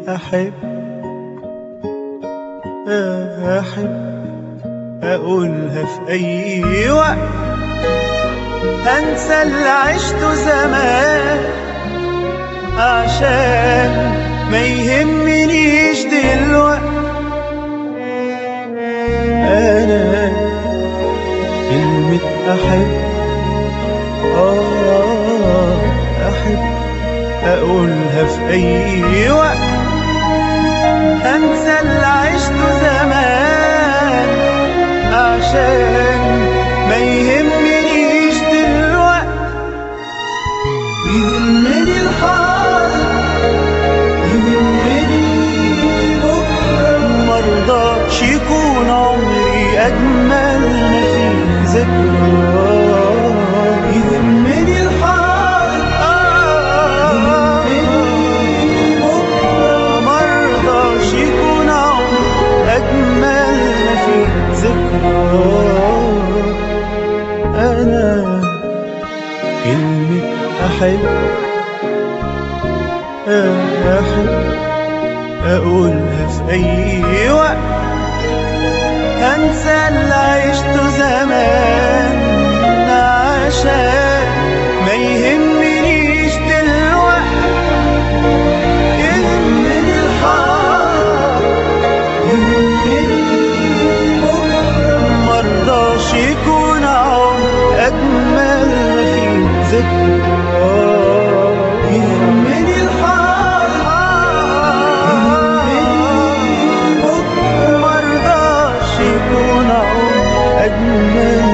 أحب أحب أقولها في أي وقت أنسى اللي عشته زمان عشان ما يهمنيش دلوقت أنا كلمة أحب آه أحب أقولها في أي وقت أنسى اللي عشته زمان عشان ما يهمنيش دلوقت يهمني الحاضر يهمني بكرة مرضاش يكون عمري أجمل ما فيه ذكرى يهمني الحاضر يهمني بكرة مرضاش يكون عمري أجمل ما فيه ذكرى أنا كلمة أحب أحب أقولها في أي وقت أنسى اللي عشته زمان عشان ما يهمنيش دلوقتي يهمني الحاضر يهمني بكرة مرضاش يكون عمر أجمل ما فيه ذكرى يهمني الحاضر يهمني بكرة مرضاش يكون عمر أجمل